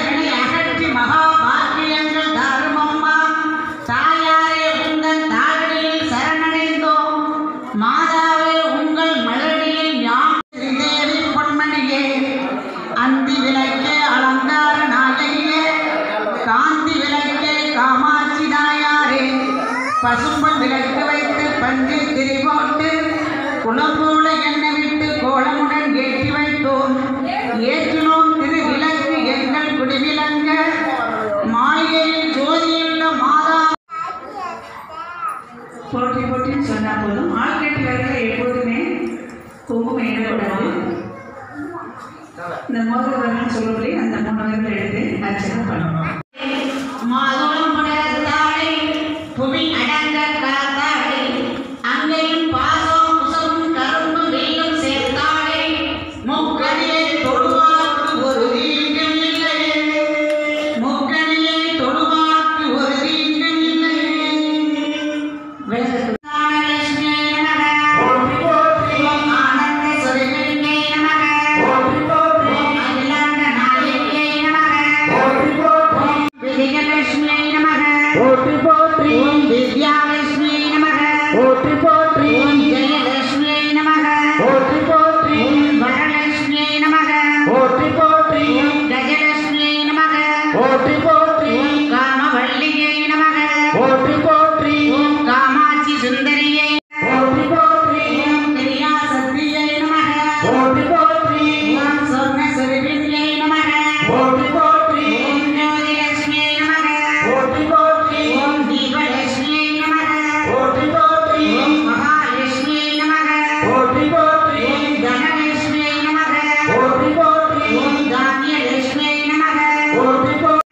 தடைகளை அகற்றி மகா பாக்கியங்கள் தாரும் அம்மா தாயாரே உங்கள் தாழ்களில் சரணடைந்தோம் மாதாவே உங்கள் மலடியில் யாம் ஸ்ரீதேவி பொன்மணியே அந்தி விளக்கே அலங்கார நாயகியே காந்தி விளக்கே காமாட்சி தாயாரே பசும்பல் விளக்கு வைத்து பஞ்சு திரி போட்டு குளம்பூல எண்ணெய் விட்டு கோலமுடன் ஏற்றி வைத்தோம் ஏற்றினோம் திரு விளக்கு எங்கள் குடிவிலங்க மாளிகையில் ஜோதியுள்ள மாதா போட்டி போட்டின்னு சொன்னா போதும் ஆள்கட்டி வரல எப்போதுமே குங்குமம் இடக்கூடாது இந்த மோதிர வரலன்னு சொல்லி அந்த மூணு வரல எடுத்து அர்ச்சனை பண்ணணும் மாதுளம் படர்ந்தாளை புவி அடங்க காத்தாளை அங்கேயும் பாசம் குசமும் கரும்பு வெயிலும் சேர்த்தாளை முக்கணியை தொழுவார்க்கு ஒரு தீங்கும் இல்லை முக்கணியை தொழுவார்க்கு ஒரு தீங்கும் இல்லை விளக்கு ஆனந்த சொரிவினை நமக ஓம் அகிலாண்ட நாயகியை நமக விஜயலட்சுமியை நமக ஓம் வித்யாலட்சுமியை நமக ஓம் ஜெயலட்சுமியை நமக ஓம் வரலட்சுமியை நமக ஓம் கஜலட்சுமியை நமக ஓம் காமவல்லியை நமக ஓம் காமாட்சி சுந்தரியை ஓம் பிரியா சக்தியை நமக ஓம் சொர்ண சுரபியை நமக ஓம் ஜோதிலட்சுமியை நமக ஓம் தீபலட்சுமியை நமக ஓம் மகாலட்சுமியை நமக ஓம் தனலட்சுமியை நமக ஓம் தானியலட்சுமியை நமக ஓம்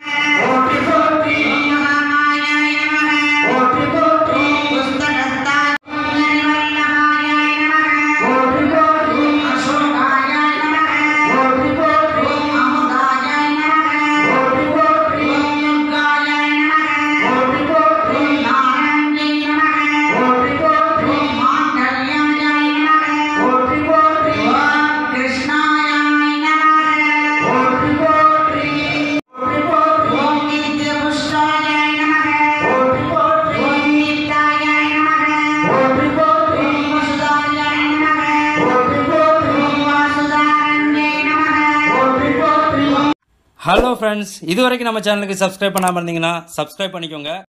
மகாமாயாய நமக ஓம் புஸ்தகத்தாய் வல்லமாயாய நமக ஓம் அசோகாய நமக ஓம் அமுதாய நமக ஓம் யுக்காய நமக ஓம் நாராயணை நமக ஓம் மாங்கல்யாய நமக ஓம் கிருஷ்ணாய நமக ஓம் நித்யபுஷ்டாய நமக ஓம் நித்தாய நமக ஓம் வசுதாய நமக ஓம் வாசுதாரண்யே நமக ஹலோ ஃப்ரெண்ட்ஸ் இது வரைக்கும் நம்ம சேனலுக்கு சப்ஸ்கிரைப் பண்ணாமல் இருந்தீங்கன்னா சப்ஸ்கிரைப் பண்ணிக்கோங்க